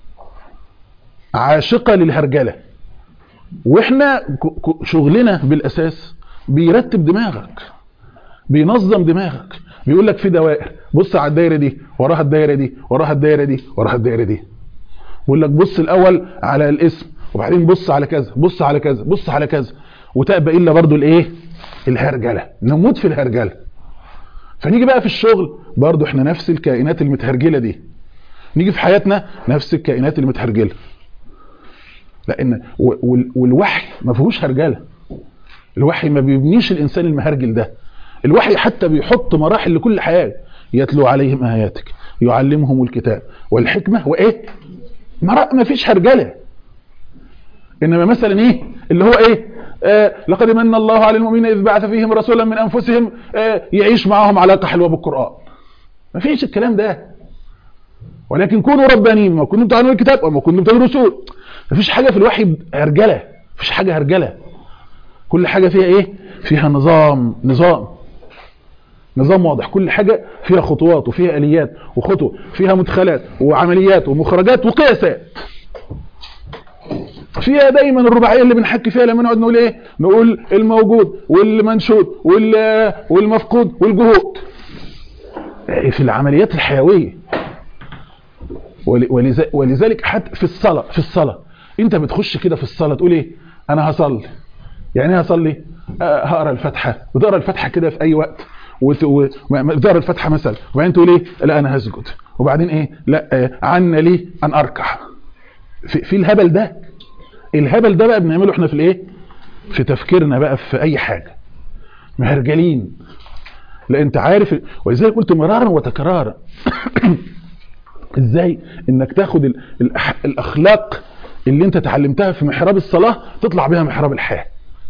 عاشقه للهرجله واحنا شغلنا بالاساس بيرتب دماغك بينظم دماغك بيقول لك في دوائر بص على الدايره دي وراها الدايره دي وراها الدايره دي وراها الدايره دي بيقول لك بص الاول على الاسم وبعدين بص على كذا بص على كذا بص على كذا وتأبى الا برضو الايه الهرجله نموت في الهرجله فنيجي بقى في الشغل برضو احنا نفس الكائنات المتهرجله دي نيجي في حياتنا نفس الكائنات المتهرجله لان والوحي ما فيهوش هرجله الوحي ما بيبنيش الانسان المهرجل ده الوحي حتى بيحط مراحل لكل حياه يتلو عليهم اياتك يعلمهم الكتاب والحكمه وايه ما فيش هرجله انما مثلا ايه اللي هو ايه آه لقد من الله على المؤمنين اذ بعث فيهم رسولا من انفسهم آه يعيش معهم علاقه حلوه بالقران ما فيش الكلام ده ولكن كونوا ربانيين ما كنتم تعلمون الكتاب وما كنتم تدرسون ما فيش حاجه في الوحي هرجله ما فيش حاجه هرجله كل حاجه فيها ايه فيها نظام نظام نظام واضح كل حاجة فيها خطوات وفيها آليات وخطوة فيها مدخلات وعمليات ومخرجات وقياسات فيها دايما الرباعية اللي بنحكي فيها لما نقعد نقول ايه نقول الموجود والمنشود والمفقود والجهود في العمليات الحيوية ولذلك حتى في الصلاة في الصلاة انت بتخش كده في الصلاة تقول ايه انا هصلي يعني ايه هصلي أه هقرا الفاتحة بتقرا الفاتحة كده في اي وقت وتقرا الفاتحه مثلا وبعدين تقول ايه لا انا هسجد وبعدين ايه لا عنا لي ان اركع في, في الهبل ده الهبل ده بقى بنعمله احنا في الايه في تفكيرنا بقى في اي حاجه مهرجلين لا انت عارف ولذلك قلت مرارا وتكرارا ازاي انك تاخد الاخلاق اللي انت اتعلمتها في محراب الصلاه تطلع بيها محراب الحياه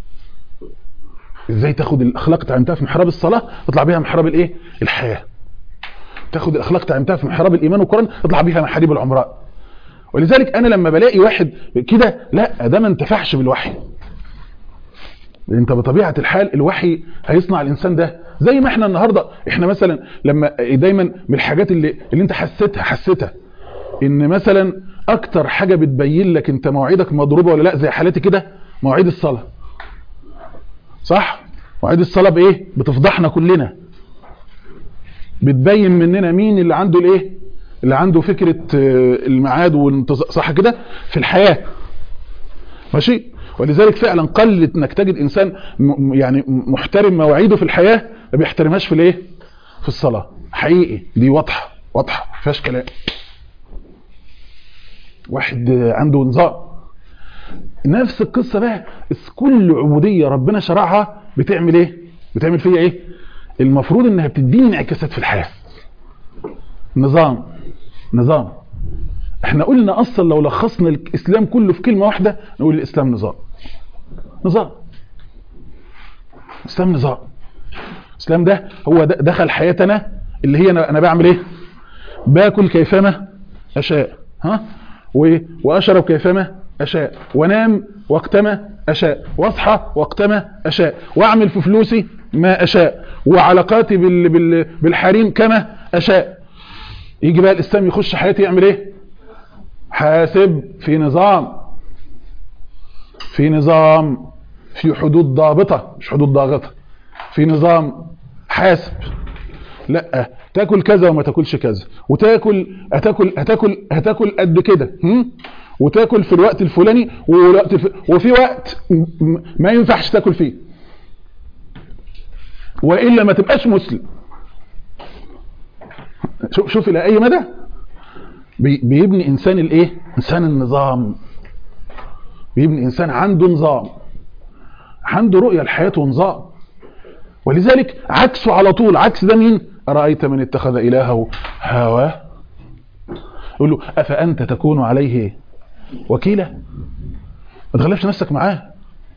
ازاي تاخد الاخلاق تعلمتها في محراب الصلاه تطلع بيها محراب الايه الحياه تاخد الاخلاق تعلمتها في محراب الايمان والقران تطلع بيها محاريب العمران ولذلك انا لما بلاقي واحد كده لا ده ما انتفعش بالوحي انت بطبيعه الحال الوحي هيصنع الانسان ده زي ما احنا النهارده احنا مثلا لما دايما من الحاجات اللي اللي انت حسيتها حسيتها ان مثلا اكتر حاجه بتبين لك انت مواعيدك مضروبه ولا لا زي حالتي كده مواعيد الصلاه صح مواعيد الصلاه بايه بتفضحنا كلنا بتبين مننا مين اللي عنده الايه اللي عنده فكره الميعاد والانتظار صح كده في الحياه ماشي ولذلك فعلا قلت انك تجد انسان م- يعني محترم مواعيده في الحياه ما بيحترمهاش في الايه في الصلاه حقيقي دي واضحه واضحه ما فيهاش كلام واحد عنده نظام نفس القصه بقى بس كل عبوديه ربنا شرعها بتعمل ايه بتعمل فيا ايه المفروض انها بتديني انعكاسات في الحياه نظام نظام احنا قلنا اصلا لو لخصنا الاسلام كله في كلمه واحده نقول الاسلام نظام نظام الاسلام نظام الاسلام ده هو ده دخل حياتنا اللي هي انا انا بعمل ايه باكل كيفما اشاء ها و- واشرب كيفما اشاء وانام وقتما اشاء واصحى وقتما اشاء واعمل في فلوسي ما اشاء وعلاقاتي بال بال بالحريم كما اشاء يجي بقى الاسلام يخش حياتي يعمل ايه حاسب في نظام في نظام في حدود ضابطه مش حدود ضاغطه في نظام حاسب لا تاكل كذا وما تاكلش كذا وتاكل هتاكل هتاكل هتاكل قد كده هم؟ وتاكل في الوقت الفلاني والوقت الف... وفي وقت م- م- ما ينفعش تاكل فيه والا ما تبقاش مسلم شوف شوف الى اي مدى بي- بيبني انسان الايه انسان النظام بيبني انسان عنده نظام عنده رؤيه لحياته ونظام ولذلك عكسه على طول عكس ده مين ارايت من اتخذ الهه هواه يقول له افانت تكون عليه وكيلا ما تغلبش نفسك معاه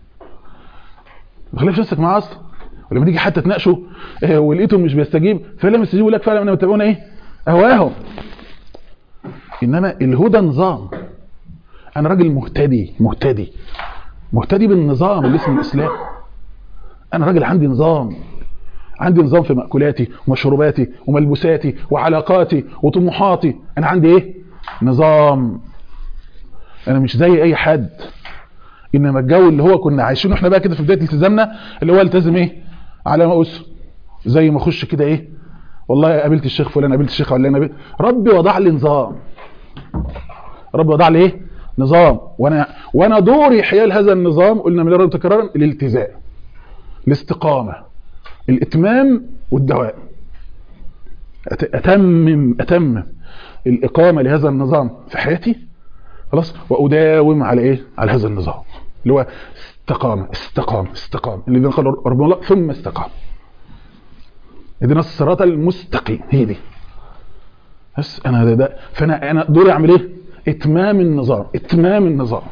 ما تغلبش نفسك معاه اصلا ولما تيجي حتى تناقشه آه، ولقيته مش بيستجيب فلم يستجيبوا لك فعلا انما يتبعون ايه اهواهم انما الهدى نظام انا راجل مهتدي مهتدي مهتدي بالنظام اللي اسمه الاسلام انا راجل عندي نظام عندي نظام في مأكولاتي ومشروباتي وملبوساتي وعلاقاتي وطموحاتي انا عندي ايه نظام انا مش زي اي حد انما الجو اللي هو كنا عايشينه احنا بقى كده في بدايه التزامنا اللي هو التزم ايه على ما اسر زي ما اخش كده ايه والله قابلت الشيخ فلان قابلت الشيخ علان قابلت ربي وضع لي نظام ربي وضع لي ايه نظام وانا وانا دوري حيال هذا النظام قلنا مرارا وتكرارا الالتزام الاستقامه الاتمام والدوام أت- اتمم اتمم الاقامه لهذا النظام في حياتي خلاص واداوم على ايه على هذا النظام اللي هو استقامه استقام استقام الذين قالوا ربنا الله ثم استقام اهدنا الصراط المستقيم هي دي بس انا ده, ده فانا انا دوري اعمل ايه اتمام النظام اتمام النظام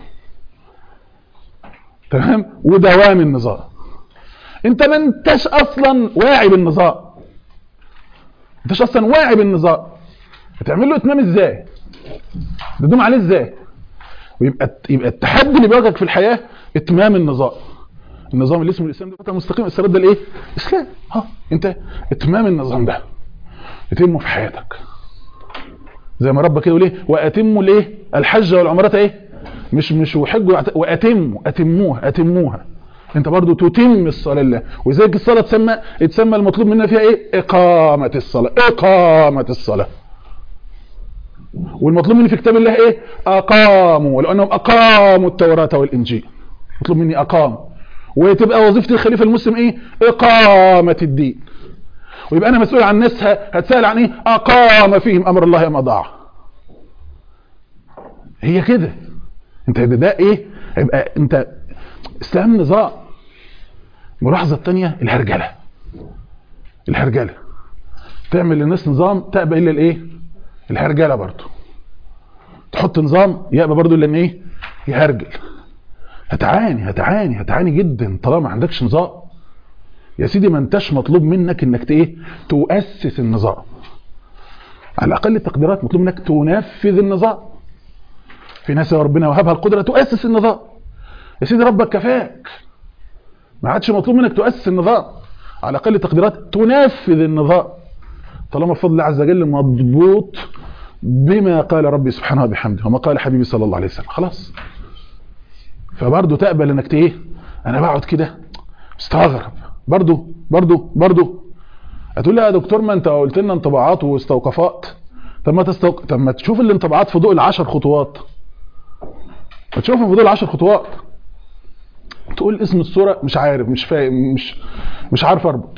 تمام ودوام النظام انت ما انتش اصلا واعي بالنظام انتش اصلا واعي بالنظام هتعمل له اتمام ازاي تدوم عليه ازاي ويبقى يبقى التحدي اللي بيواجهك في الحياه اتمام النظام النظام اللي اسمه الاسلام ده مستقيم الصراط ده الايه اسلام ها انت اتمام النظام ده يتمه في حياتك زي ما ربك كده يقول ايه واتموا الايه الحج والعمره ايه مش مش وحجوا وأت- واتموا اتموها اتموها انت برضو تتم الصلاه لله ولذلك الصلاه تسمى يتسمى المطلوب منا فيها ايه اقامه الصلاه اقامه الصلاه والمطلوب مني في كتاب الله ايه اقاموا ولو انهم اقاموا التوراه والانجيل مطلوب مني اقام وتبقى وظيفه الخليفه المسلم ايه اقامه الدين ويبقى انا مسؤول عن ناس ه- هتسال عن ايه اقام فيهم امر الله ام اضاع هي كده انت ده, ده ايه هيبقى انت اسلام نظام الملاحظه الثانيه الهرجله الهرجله تعمل للناس نظام تأبى الا الايه الهرجله برضه تحط نظام يأبى برضه الا ان ايه يهرجل هتعاني هتعاني هتعاني جدا طالما ما عندكش نظام يا سيدي ما انتش مطلوب منك انك ت- ايه تؤسس النظام على اقل التقديرات مطلوب منك تنفذ النظام في ناس ربنا وهبها القدره تؤسس النظام يا سيدي ربك كفاك ما عادش مطلوب منك تؤسس النظام على اقل التقديرات تنفذ النظام طالما بفضل الله عز وجل مضبوط بما قال ربي سبحانه وبحمده وما قال حبيبي صلى الله عليه وسلم خلاص فبرضه تقبل انك ت- ايه انا بقعد كده مستغرب برضه برضه برضه هتقول لي يا دكتور ما انت قلت لنا انطباعات واستوقافات طب ما تستوق... طب ما تشوف الانطباعات في ضوء العشر خطوات ما تشوفها في ضوء العشر خطوات تقول اسم السوره مش عارف مش فاهم مش مش عارف اربط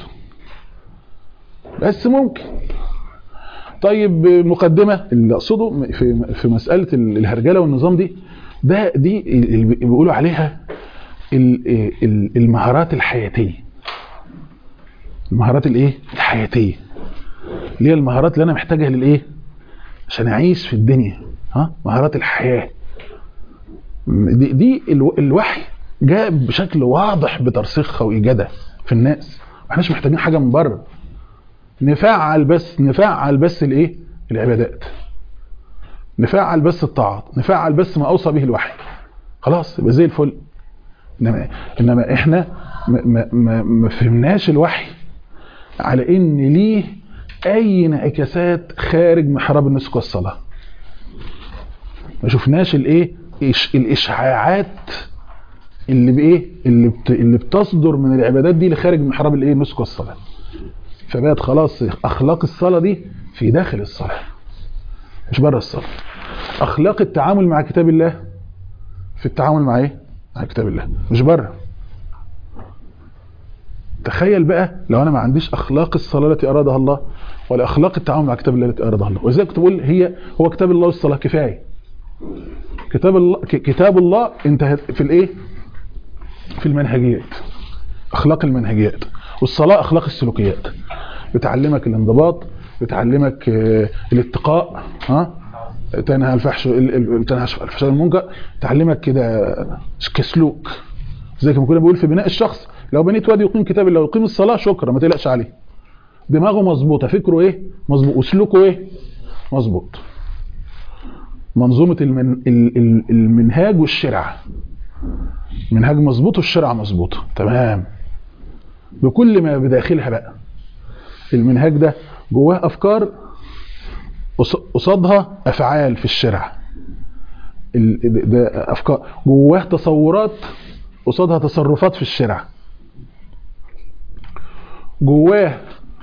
بس ممكن طيب مقدمه اللي اقصده في في مساله الهرجله والنظام دي ده دي اللي بيقولوا عليها المهارات الحياتيه المهارات الايه الحياتيه اللي هي المهارات اللي انا محتاجها للايه عشان اعيش في الدنيا ها مهارات الحياه دي, دي الوحي جاء بشكل واضح بترسيخها وايجادها في الناس ما احناش محتاجين حاجه من بره نفعل بس نفعل بس الايه العبادات نفعل بس الطاعات نفعل بس ما اوصى به الوحي خلاص يبقى زي الفل انما انما احنا ما, ما, ما فهمناش الوحي على ان ليه اي انعكاسات خارج محراب النسك والصلاه ما شفناش الايه الاشعاعات اللي بايه اللي بت... اللي بتصدر من العبادات دي لخارج محراب الايه النسك والصلاه فبقت خلاص اخلاق الصلاه دي في داخل الصلاه مش بره الصلاه اخلاق التعامل مع كتاب الله في التعامل مع ايه مع كتاب الله مش بره تخيل بقى لو انا ما عنديش اخلاق الصلاه التي ارادها الله ولا اخلاق التعامل مع كتاب الله التي ارادها الله ولذلك كنت بقول هي هو كتاب الله والصلاه كفايه كتاب الله كتاب الله انتهت في الايه في المنهجيات اخلاق المنهجيات والصلاه اخلاق السلوكيات بتعلمك الانضباط بتعلمك الاتقاء ها تنهى عن الفحش تنهى عن الفحشاء والمنكر تعلمك كده كسلوك زي ما كنا بنقول في بناء الشخص لو بنيت وادي يقيم كتاب الله ويقيم الصلاه شكرا ما تقلقش عليه دماغه مظبوطه فكره ايه مظبوط وسلوكه ايه مظبوط منظومه المن... المنهاج والشرع منهاج مظبوط والشرع مظبوط تمام بكل ما بداخلها بقى المنهاج ده جواه افكار قصادها افعال في الشرع ده افكار جواه تصورات قصادها تصرفات في الشرع جواه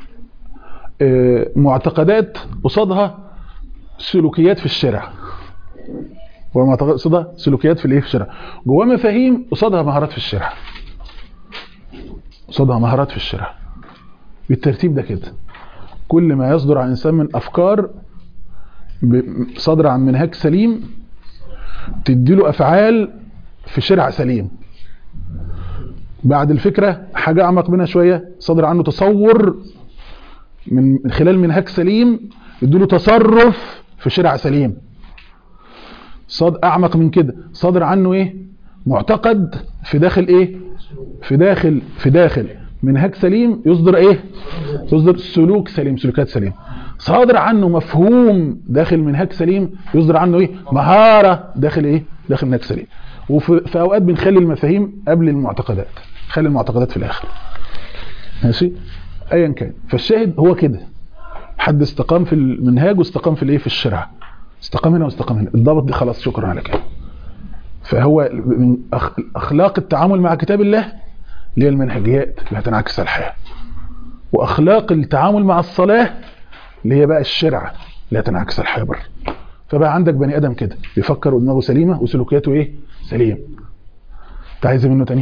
معتقدات قصادها سلوكيات في الشرع ومعتقد قصادها سلوكيات في الايه في الشرع جواه مفاهيم قصادها مهارات في الشرع قصادها مهارات في الشرع بالترتيب ده كده كل ما يصدر عن انسان من افكار صادر عن منهاج سليم تديله افعال في شرع سليم بعد الفكره حاجه اعمق منها شويه صادر عنه تصور من خلال منهاج سليم يديله تصرف في شرع سليم صاد اعمق من كده صادر عنه ايه معتقد في داخل ايه في داخل في داخل منهاج سليم يصدر ايه يصدر سلوك سليم سلوكات سليم صادر عنه مفهوم داخل منهاج سليم يصدر عنه ايه مهارة داخل ايه داخل منهاج سليم وفي في اوقات بنخلي المفاهيم قبل المعتقدات خلي المعتقدات في الاخر ماشي ايا كان فالشاهد هو كده حد استقام في المنهاج واستقام في الايه في الشرع استقام هنا واستقام هنا الضابط دي خلاص شكرا على كده فهو من اخلاق التعامل مع كتاب الله اللي هي المنهجيات اللي هتنعكس على الحياه واخلاق التعامل مع الصلاه اللي هي بقى الشرع اللي هتنعكس على الحياه بره فبقى عندك بني ادم كده بيفكر ودماغه سليمه وسلوكياته ايه سليم انت عايز منه تاني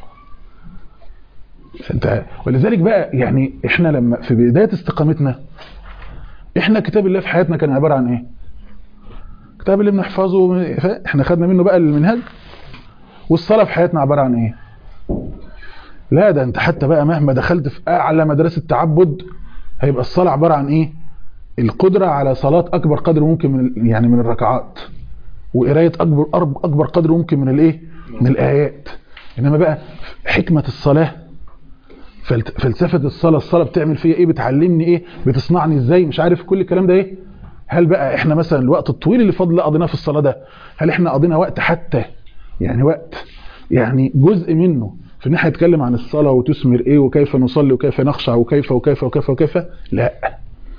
انت ولذلك بقى يعني احنا لما في بدايه استقامتنا احنا كتاب الله في حياتنا كان عباره عن ايه الكتاب اللي بنحفظه احنا خدنا منه بقى المنهج والصلاه في حياتنا عباره عن ايه لا ده انت حتى بقى مهما دخلت في اعلى مدرسه تعبد هيبقى الصلاه عباره عن ايه القدره على صلاه اكبر قدر ممكن من يعني من الركعات وقرايه اكبر اكبر قدر ممكن من الايه من الايات انما بقى حكمه الصلاه فلسفه الصلاه الصلاه بتعمل فيا ايه بتعلمني ايه بتصنعني ازاي مش عارف كل الكلام ده ايه هل بقى احنا مثلا الوقت الطويل اللي فضل قضيناه في الصلاه ده هل احنا قضينا وقت حتى يعني وقت يعني جزء منه في ان احنا نتكلم عن الصلاه وتثمر ايه وكيف نصلي وكيف نخشع وكيف وكيف وكيف وكيف لا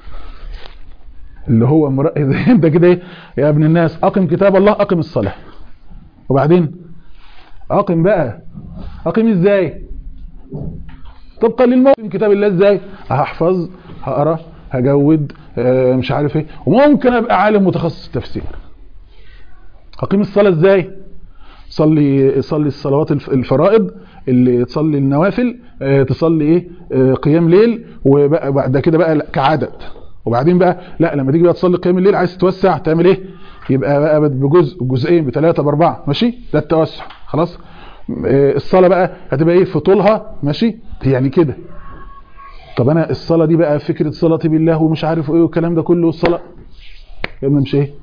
اللي هو مر... انت كده ايه يا ابن الناس اقم كتاب الله اقم الصلاه وبعدين اقم بقى اقم ازاي طبقا للموقف كتاب الله ازاي هحفظ هقرا هجود آه مش عارف ايه وممكن ابقى عالم متخصص تفسير اقيم الصلاه ازاي صلي صلي الصلوات الف- الفرائض اللي تصلي النوافل آه، تصلي ايه آه، قيام ليل وبقى بعد كده بقى لا، كعدد وبعدين بقى لا لما تيجي بقى تصلي قيام الليل عايز تتوسع تعمل ايه يبقى بقى بجزء بجزئين بثلاثه باربعه ماشي ده التوسع خلاص آه، الصلاه بقى هتبقى ايه في طولها ماشي يعني كده طب انا الصلاه دي بقى فكره صلاتي بالله ومش عارف ايه والكلام ده كله الصلاه يا ابني مش ايه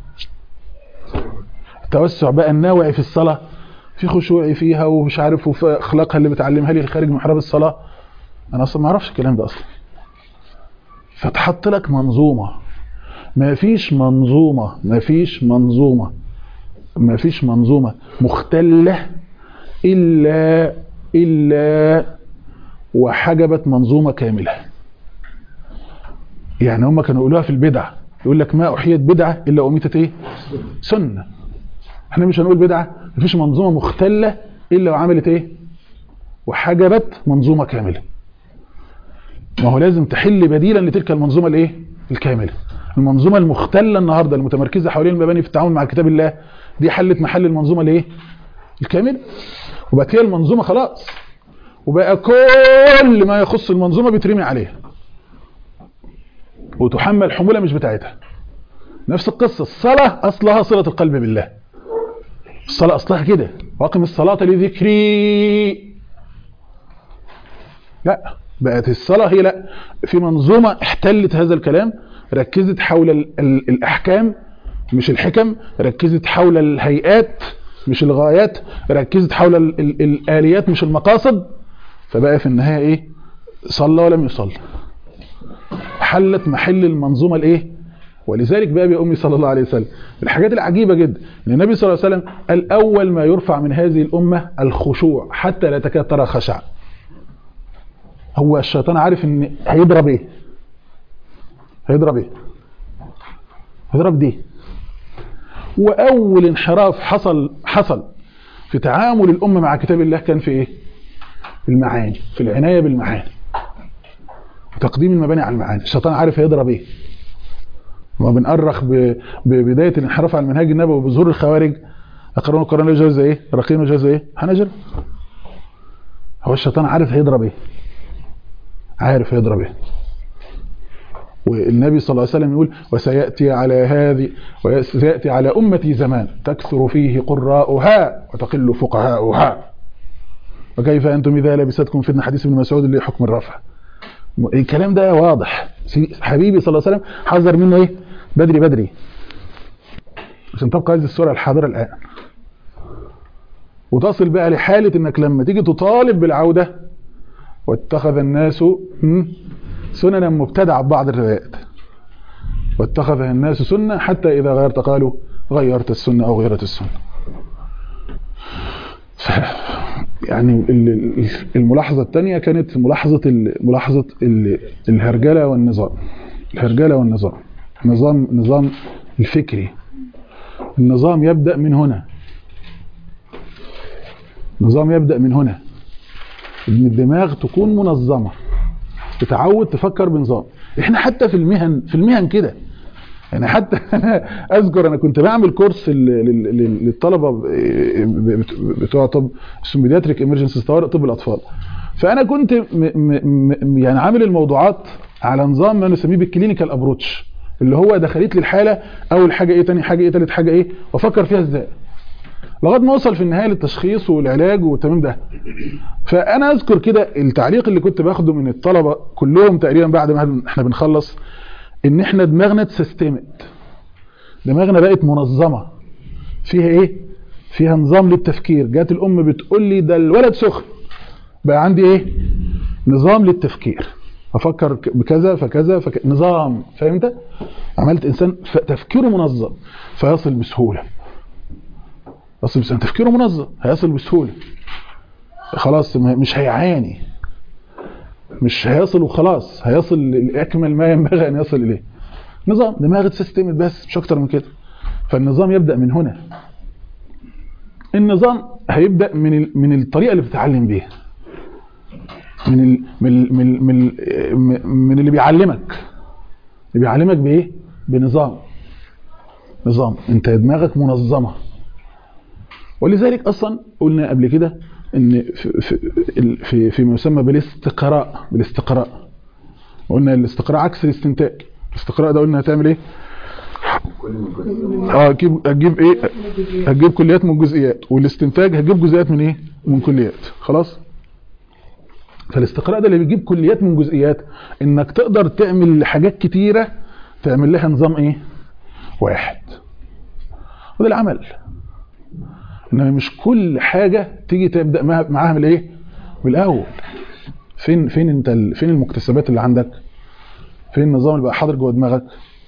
التوسع بقى النوعي في الصلاه في خشوعي فيها ومش عارف وفي اخلاقها اللي بتعلمها لي خارج محراب الصلاه انا اصلا ما اعرفش الكلام ده اصلا فتحط لك منظومه ما فيش منظومه ما فيش منظومه ما فيش منظومه مختله الا الا وحجبت منظومه كامله يعني هم كانوا يقولوها في البدع يقول لك ما احيت بدعه الا اميتت ايه سنه احنا مش هنقول بدعه مفيش منظومه مختله الا وعملت ايه وحجبت منظومه كامله ما هو لازم تحل بديلا لتلك المنظومه الايه الكامله المنظومه المختله النهارده المتمركزه حوالين المباني في التعامل مع كتاب الله دي حلت محل المنظومه الايه الكامله وبقت هي المنظومه خلاص وبقى كل ما يخص المنظومه بيترمي عليها وتحمل حموله مش بتاعتها نفس القصه الصلاه اصلها صله القلب بالله الصلاه اصلها كده واقم الصلاه لذكري لا بقت الصلاه هي لا في منظومه احتلت هذا الكلام ركزت حول ال ال الاحكام مش الحكم ركزت حول الهيئات مش الغايات ركزت حول ال ال الاليات مش المقاصد فبقى في النهايه ايه صلى ولم يصلي حلت محل المنظومه الايه ولذلك بقى يا امي صلى الله عليه وسلم الحاجات العجيبه جدا ان النبي صلى الله عليه وسلم قال اول ما يرفع من هذه الامه الخشوع حتى لا تكاد ترى خشع هو الشيطان عارف ان هيضرب ايه هيضرب ايه هيضرب دي واول انحراف حصل حصل في تعامل الامه مع كتاب الله كان في ايه في المعاني في العنايه بالمعاني وتقديم المباني على المعاني الشيطان عارف هيضرب ايه ما بنأرخ ب- ببدايه الانحراف عن المنهاج النبوي بظهور الخوارج اقرون القران جاز ايه رقيم جاز ايه حنجر هو الشيطان عارف هيضرب ايه عارف هيضرب ايه والنبي صلى الله عليه وسلم يقول وسيأتي على هذه وسيأتي على أمتي زمان تكثر فيه قراؤها وتقل فقهاؤها وكيف أنتم إذا لبستكم فتنة حديث ابن مسعود اللي حكم الرفع الكلام ده واضح حبيبي صلى الله عليه وسلم حذر منه ايه بدري بدري عشان تبقى هذه الصورة الحاضرة الآن وتصل بقى لحالة انك لما تيجي تطالب بالعودة واتخذ الناس هم، سننا مبتدعة ببعض الروايات واتخذها الناس سنة حتى إذا غيرت قالوا غيرت السنة أو غيرت السنة ف يعني ال- ال- الملاحظة الثانية كانت ملاحظة ال- ملاحظة ال- الهرجلة والنظام الهرجلة والنظام نظام نظام الفكري النظام يبدأ من هنا نظام يبدأ من هنا ان الدماغ تكون منظمة تتعود تفكر بنظام احنا حتى في المهن في المهن كده يعني حتى انا اذكر انا كنت بعمل كورس لل- لل- لل- للطلبه ب- بت- بتوع طب اسمه بيدياتريك ايمرجنسي طوارئ طب الاطفال فانا كنت م م م يعني عامل الموضوعات على نظام ما نسميه بالكلينيكال ابروتش اللي هو دخلت لي الحاله اول حاجه ايه تاني حاجه ايه تالت حاجه ايه وافكر فيها ازاي لغايه ما اوصل في النهايه للتشخيص والعلاج والتمام ده فانا اذكر كده التعليق اللي كنت باخده من الطلبه كلهم تقريبا بعد ما احنا بنخلص ان احنا دماغنا اتسيستمت دماغنا بقت منظمه فيها ايه فيها نظام للتفكير جات الام بتقول لي ده الولد سخن بقى عندي ايه نظام للتفكير افكر ك- بكذا فكذا فك... نظام فاهم انت عملت انسان ف... تفكيره منظم فيصل بسهوله يصل بسهوله تفكيره منظم هيصل بسهوله خلاص م- مش هيعاني مش هيصل وخلاص هيصل لاكمل ما ينبغي ان يصل اليه نظام دماغ سيستمت بس مش اكتر من كده فالنظام يبدا من هنا النظام هيبدا من ال... من الطريقه اللي بتتعلم بيها من ال... من ال... من ال... من, ال... من اللي بيعلمك اللي بيعلمك بايه بنظام نظام انت دماغك منظمه ولذلك اصلا قلنا قبل كده ان في في في فيما يسمى بالاستقراء بالاستقراء قلنا الاستقراء عكس الاستنتاج الاستقراء ده قلنا هتعمل ايه اه هتجيب هتجيب ايه هتجيب كليات من الجزئيات والاستنتاج هتجيب جزئيات من ايه من كليات خلاص فالاستقراء ده اللي بيجيب كليات من جزئيات انك تقدر تعمل حاجات كتيره تعمل لها نظام ايه واحد وده العمل انما مش كل حاجه تيجي تبدا معاها معاها من الايه من الاول فين فين انت ال- فين المكتسبات اللي عندك فين النظام اللي بقى حاضر جوه دماغك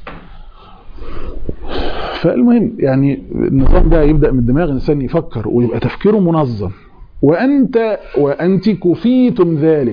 فالمهم يعني النظام ده يبدا من دماغ الانسان يفكر ويبقى تفكيره منظم وانت وانت كفيتم ذلك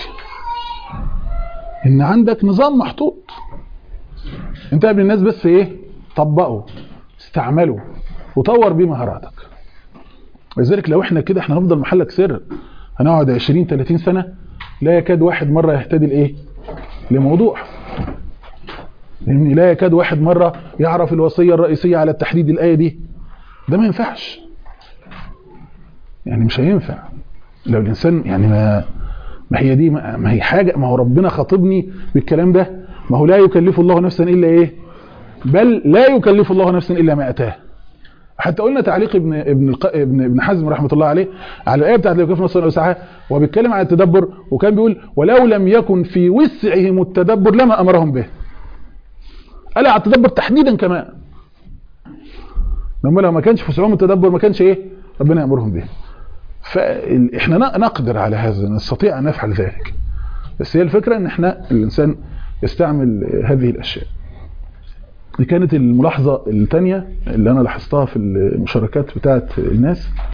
ان عندك نظام محطوط انت قبل الناس بس ايه طبقه استعمله وطور بيه مهاراتك ولذلك لو احنا كده احنا هنفضل محلك سر هنقعد 20 30 سنه لا يكاد واحد مره يهتدي لايه لموضوع لان لا يكاد واحد مره يعرف الوصيه الرئيسيه على تحديد الايه دي ده ما ينفعش يعني مش هينفع لو الانسان يعني ما ما هي دي ما ما هي حاجه ما هو ربنا خاطبني بالكلام ده ما هو لا يكلف الله نفسا الا ايه بل لا يكلف الله نفسا الا ما اتاه حتى قلنا تعليق ابن ابن الق... ابن ابن حزم رحمه الله عليه على الايه بتاعت لا يكلف نفسا الا وسعها وهو بيتكلم عن التدبر وكان بيقول ولو لم يكن في وسعهم التدبر لما امرهم به قال على التدبر تحديدا كمان لما لو ما كانش في وسعهم التدبر ما كانش ايه ربنا يامرهم به فاحنا ن- نقدر على هذا نستطيع ان نفعل ذلك بس هي الفكره ان احنا الانسان يستعمل هذه الاشياء دي كانت الملاحظه الثانيه اللي انا لاحظتها في المشاركات بتاعه الناس